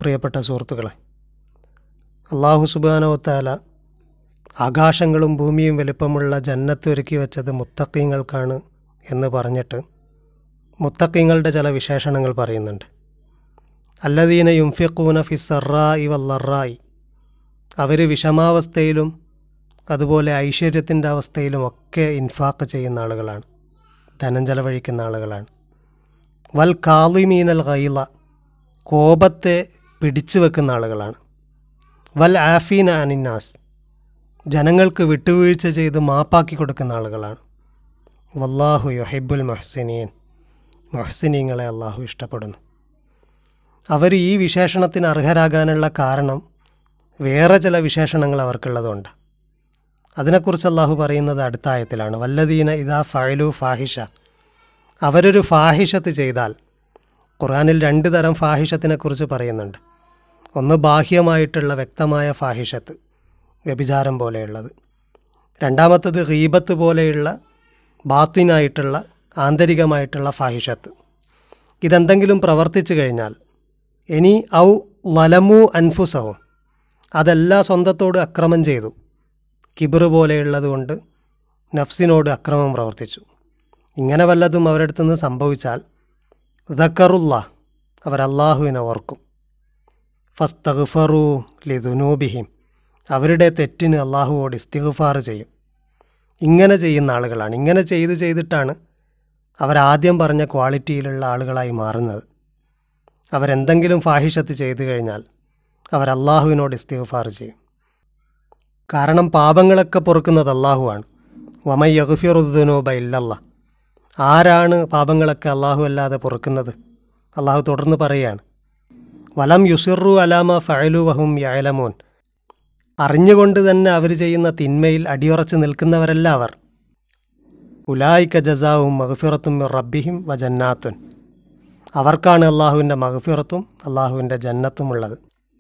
പ്രിയപ്പെട്ട സുഹൃത്തുക്കളെ അള്ളാഹു സുബാനോത്താല ആകാശങ്ങളും ഭൂമിയും വലിപ്പമുള്ള ജന്നത്ത് ഒരുക്കി വെച്ചത് മുത്തക്കീങ്ങൾക്കാണ് എന്ന് പറഞ്ഞിട്ട് മുത്തക്കീങ്ങളുടെ ചില വിശേഷണങ്ങൾ പറയുന്നുണ്ട് അല്ലദീന യുംഫിഖൂന ഫി സറായി വല്ലറായി അവർ വിഷമാവസ്ഥയിലും അതുപോലെ ഐശ്വര്യത്തിൻ്റെ അവസ്ഥയിലും ഒക്കെ ഇൻഫാക്ക് ചെയ്യുന്ന ആളുകളാണ് ധനം ചെലവഴിക്കുന്ന ആളുകളാണ് വൽ കാളിമീനൽ ഗൈല കോപത്തെ പിടിച്ചു വെക്കുന്ന ആളുകളാണ് വൽ ആഫീന അനിന്നാസ് ജനങ്ങൾക്ക് വിട്ടുവീഴ്ച ചെയ്ത് മാപ്പാക്കി കൊടുക്കുന്ന ആളുകളാണ് വല്ലാഹു യൊഹിബുൽ മൊഹ്സിനീൻ മൊഹ്സിനീങ്ങളെ അള്ളാഹു ഇഷ്ടപ്പെടുന്നു അവർ ഈ വിശേഷണത്തിന് അർഹരാകാനുള്ള കാരണം വേറെ ചില വിശേഷണങ്ങൾ അവർക്കുള്ളതുണ്ട് അതിനെക്കുറിച്ച് അള്ളാഹു പറയുന്നത് അടുത്ത ആയത്തിലാണ് വല്ലദീന ഇതാ ഫഴലു ഫാഹിഷ അവരൊരു ഫാഹിഷത്ത് ചെയ്താൽ ഖുറാനിൽ രണ്ട് തരം ഫാഹിഷത്തിനെക്കുറിച്ച് പറയുന്നുണ്ട് ഒന്ന് ബാഹ്യമായിട്ടുള്ള വ്യക്തമായ ഫാഹിഷത്ത് വ്യഭിചാരം പോലെയുള്ളത് രണ്ടാമത്തത് ഗീബത്ത് പോലെയുള്ള ബാത്തിനായിട്ടുള്ള ആന്തരികമായിട്ടുള്ള ഫാഹിഷത്ത് ഇതെന്തെങ്കിലും പ്രവർത്തിച്ചു കഴിഞ്ഞാൽ ഇനി ഔ ലലമു അൻഫുസവും അതെല്ലാ സ്വന്തത്തോട് അക്രമം ചെയ്തു കിബിറ് പോലെയുള്ളത് കൊണ്ട് നഫ്സിനോട് അക്രമം പ്രവർത്തിച്ചു ഇങ്ങനെ വല്ലതും അവരുടെ അടുത്തുനിന്ന് സംഭവിച്ചാൽ ദക്കറുല്ല അവർ അള്ളാഹുവിനെ ഓർക്കും ഫസ്തഗ്ഫറു ലിദുനൂബിഹിം അവരുടെ തെറ്റിന് അള്ളാഹുവോട് ഇസ്തിഗ്ഫാർ ചെയ്യും ഇങ്ങനെ ചെയ്യുന്ന ആളുകളാണ് ഇങ്ങനെ ചെയ്ത് ചെയ്തിട്ടാണ് അവരാദ്യം പറഞ്ഞ ക്വാളിറ്റിയിലുള്ള ആളുകളായി മാറുന്നത് അവരെന്തെങ്കിലും ഫാഹിഷത്ത് ചെയ്തു കഴിഞ്ഞാൽ അവർ അള്ളാഹുവിനോട് ഇസ്തിഗ്ഫാർ ചെയ്യും കാരണം പാപങ്ങളൊക്കെ പൊറുക്കുന്നത് അള്ളാഹുവാണ് വമൈ യഗ്ഫിറുദ്ദുനൂബ ഇല്ലല്ല ആരാണ് പാപങ്ങളൊക്കെ അള്ളാഹു അല്ലാതെ പൊറുക്കുന്നത് അള്ളാഹു തുടർന്ന് പറയുകയാണ് വലം യുസിറു അലാമ ഫഅലു വഹും യഅലമൂൻ അറിഞ്ഞുകൊണ്ട് തന്നെ അവർ ചെയ്യുന്ന തിന്മയിൽ അടിയുറച്ച് നിൽക്കുന്നവരല്ല അവർ ഉലായിക്ക ജസാവും മഹഫിറത്തും റബ്ബിഹിം വ ജന്നാത്തുൻ അവർക്കാണ് അള്ളാഹുവിൻ്റെ മഹഫിറത്തും അള്ളാഹുവിൻ്റെ ജന്നത്തും ഉള്ളത്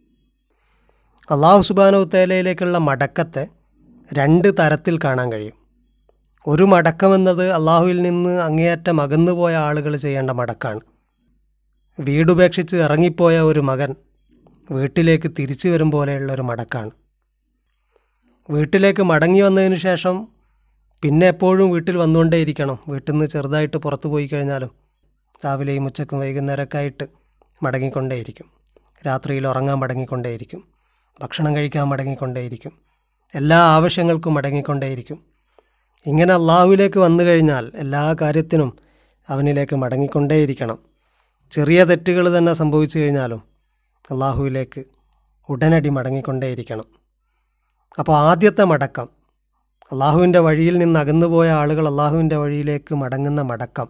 അള്ളാഹു സുബാനു തേലയിലേക്കുള്ള മടക്കത്തെ രണ്ട് തരത്തിൽ കാണാൻ കഴിയും ഒരു മടക്കമെന്നത് അള്ളാഹുവിൽ നിന്ന് അങ്ങേയറ്റം അകന്നുപോയ ആളുകൾ ചെയ്യേണ്ട മടക്കാണ് വീടുപേക്ഷിച്ച് ഇറങ്ങിപ്പോയ ഒരു മകൻ വീട്ടിലേക്ക് തിരിച്ചു വരും പോലെയുള്ള ഒരു മടക്കാണ് വീട്ടിലേക്ക് മടങ്ങി വന്നതിന് ശേഷം പിന്നെ എപ്പോഴും വീട്ടിൽ വന്നുകൊണ്ടേയിരിക്കണം വീട്ടിൽ നിന്ന് ചെറുതായിട്ട് പുറത്തു പോയി കഴിഞ്ഞാലും രാവിലെയും ഉച്ചക്കും വൈകുന്നേരമൊക്കെ ആയിട്ട് മടങ്ങിക്കൊണ്ടേയിരിക്കും രാത്രിയിൽ ഉറങ്ങാൻ മടങ്ങിക്കൊണ്ടേയിരിക്കും ഭക്ഷണം കഴിക്കാൻ മടങ്ങിക്കൊണ്ടേയിരിക്കും എല്ലാ ആവശ്യങ്ങൾക്കും മടങ്ങിക്കൊണ്ടേയിരിക്കും ഇങ്ങനെ അള്ളാഹുവിലേക്ക് വന്നു കഴിഞ്ഞാൽ എല്ലാ കാര്യത്തിനും അവനിലേക്ക് മടങ്ങിക്കൊണ്ടേയിരിക്കണം ചെറിയ തെറ്റുകൾ തന്നെ സംഭവിച്ചു കഴിഞ്ഞാലും അള്ളാഹുവിലേക്ക് ഉടനടി മടങ്ങിക്കൊണ്ടേയിരിക്കണം അപ്പോൾ ആദ്യത്തെ മടക്കം അള്ളാഹുവിൻ്റെ വഴിയിൽ നിന്ന് അകന്നുപോയ ആളുകൾ അള്ളാഹുവിൻ്റെ വഴിയിലേക്ക് മടങ്ങുന്ന മടക്കം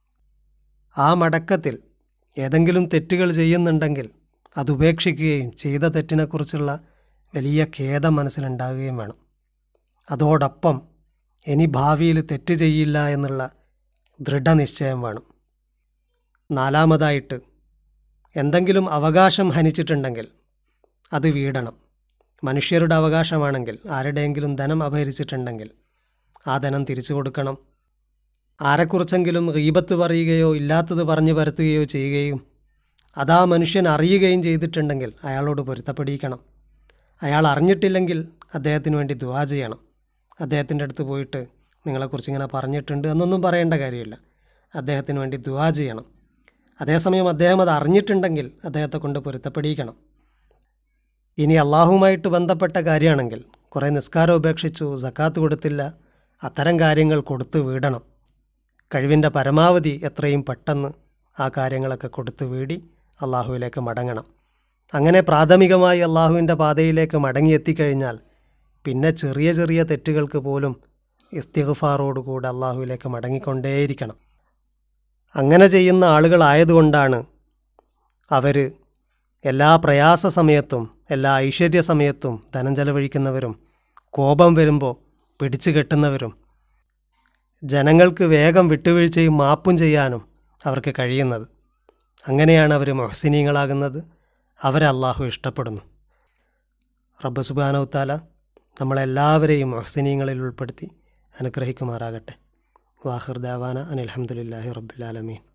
ആ മടക്കത്തിൽ ഏതെങ്കിലും തെറ്റുകൾ ചെയ്യുന്നുണ്ടെങ്കിൽ അതുപേക്ഷിക്കുകയും ചെയ്ത തെറ്റിനെക്കുറിച്ചുള്ള വലിയ ഖേദം മനസ്സിലുണ്ടാകുകയും വേണം അതോടൊപ്പം ഇനി ഭാവിയിൽ തെറ്റ് ചെയ്യില്ല എന്നുള്ള ദൃഢനിശ്ചയം വേണം നാലാമതായിട്ട് എന്തെങ്കിലും അവകാശം ഹനിച്ചിട്ടുണ്ടെങ്കിൽ അത് വീടണം മനുഷ്യരുടെ അവകാശമാണെങ്കിൽ ആരുടെയെങ്കിലും ധനം അപഹരിച്ചിട്ടുണ്ടെങ്കിൽ ആ ധനം തിരിച്ചു കൊടുക്കണം ആരെക്കുറിച്ചെങ്കിലും ഗീബത്ത് പറയുകയോ ഇല്ലാത്തത് പറഞ്ഞു പരത്തുകയോ ചെയ്യുകയും അതാ മനുഷ്യൻ അറിയുകയും ചെയ്തിട്ടുണ്ടെങ്കിൽ അയാളോട് പൊരുത്തപ്പെടിയിക്കണം അയാൾ അറിഞ്ഞിട്ടില്ലെങ്കിൽ അദ്ദേഹത്തിന് വേണ്ടി ദുവാ ചെയ്യണം അദ്ദേഹത്തിൻ്റെ അടുത്ത് പോയിട്ട് നിങ്ങളെക്കുറിച്ച് ഇങ്ങനെ പറഞ്ഞിട്ടുണ്ട് എന്നൊന്നും പറയേണ്ട കാര്യമില്ല അദ്ദേഹത്തിന് വേണ്ടി ദുവാ ചെയ്യണം അതേസമയം അദ്ദേഹം അത് അറിഞ്ഞിട്ടുണ്ടെങ്കിൽ അദ്ദേഹത്തെ കൊണ്ട് പൊരുത്തപ്പെടിയിക്കണം ഇനി അള്ളാഹുമായിട്ട് ബന്ധപ്പെട്ട കാര്യമാണെങ്കിൽ കുറേ നിസ്കാരം ഉപേക്ഷിച്ചു സക്കാത്ത് കൊടുത്തില്ല അത്തരം കാര്യങ്ങൾ കൊടുത്തു വീടണം കഴിവിൻ്റെ പരമാവധി എത്രയും പെട്ടെന്ന് ആ കാര്യങ്ങളൊക്കെ കൊടുത്തു വീടി അള്ളാഹുവിലേക്ക് മടങ്ങണം അങ്ങനെ പ്രാഥമികമായി അള്ളാഹുവിൻ്റെ പാതയിലേക്ക് മടങ്ങിയെത്തിക്കഴിഞ്ഞാൽ പിന്നെ ചെറിയ ചെറിയ തെറ്റുകൾക്ക് പോലും ഇസ്തിഗ്ഫാറോടുകൂടെ അള്ളാഹുവിലേക്ക് മടങ്ങിക്കൊണ്ടേയിരിക്കണം അങ്ങനെ ചെയ്യുന്ന ആളുകളായതുകൊണ്ടാണ് അവർ എല്ലാ പ്രയാസ സമയത്തും എല്ലാ ഐശ്വര്യ സമയത്തും ധനം ചെലവഴിക്കുന്നവരും കോപം വരുമ്പോൾ പിടിച്ചു കെട്ടുന്നവരും ജനങ്ങൾക്ക് വേഗം വിട്ടുവീഴ്ചയും മാപ്പും ചെയ്യാനും അവർക്ക് കഴിയുന്നത് അങ്ങനെയാണ് അവർ മൊഹസിനീങ്ങളാകുന്നത് അവരെ അള്ളാഹു ഇഷ്ടപ്പെടുന്നു റബ്ബ് സുബാനവുത്താല നമ്മളെല്ലാവരെയും മൊഹസിനീങ്ങളിൽ ഉൾപ്പെടുത്തി അനുഗ്രഹിക്കുമാറാകട്ടെ വാഹിർ ദാവാന അനിൽഹമുല്ലാഹി റബ്ബുലാലമീൻ